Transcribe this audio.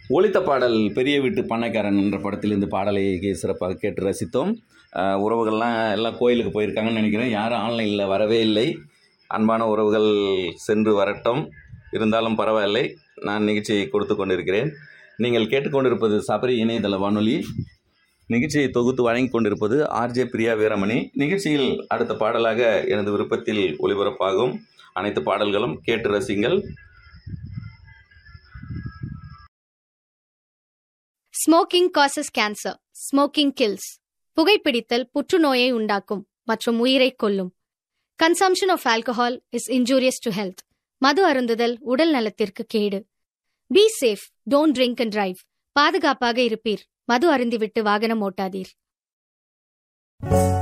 ஒலித்த பாடல் பெரிய வீட்டு பண்ணைக்காரன் என்ற படத்திலிருந்து பாடலை கே- சிறப்பாக கேட்டு ரசித்தோம் அஹ், உறவுகள்லாம் எல்லாம் கோயிலுக்கு போயிருக்காங்கன்னு நினைக்கிறேன் யாரும் ஆன்லைனில் வரவே இல்லை அன்பான உறவுகள் சென்று வரட்டும் இருந்தாலும் பரவாயில்லை நான் நிகழ்ச்சியை கொடுத்து கொண்டிருக்கிறேன் நீங்கள் கேட்டுக்கொண்டிருப்பது சபரி இணையதள வானொலி நிகழ்ச்சியை தொகுத்து வழங்கி கொண்டிருப்பது ஆர்ஜே பிரியா வீரமணி நிகழ்ச்சியில் அடுத்த பாடலாக எனது விருப்பத்தில் ஒளிபரப்பாகும் அனைத்து பாடல்களும் கேட்டு ரசிங்கள் smoking causes cancer smoking kills புகைப்பிடித்தல் புற்றுநோயை உண்டாக்கும் மற்றும் உயிரை கொல்லும் consumption of alcohol is injurious to health மது அருந்துதல் உடல் நலத்திற்கு கேடு be safe don't drink and drive பாதுகாப்பாக இருப்பீர் மது அருந்திவிட்டு வாகனம் ஓட்டாதீர்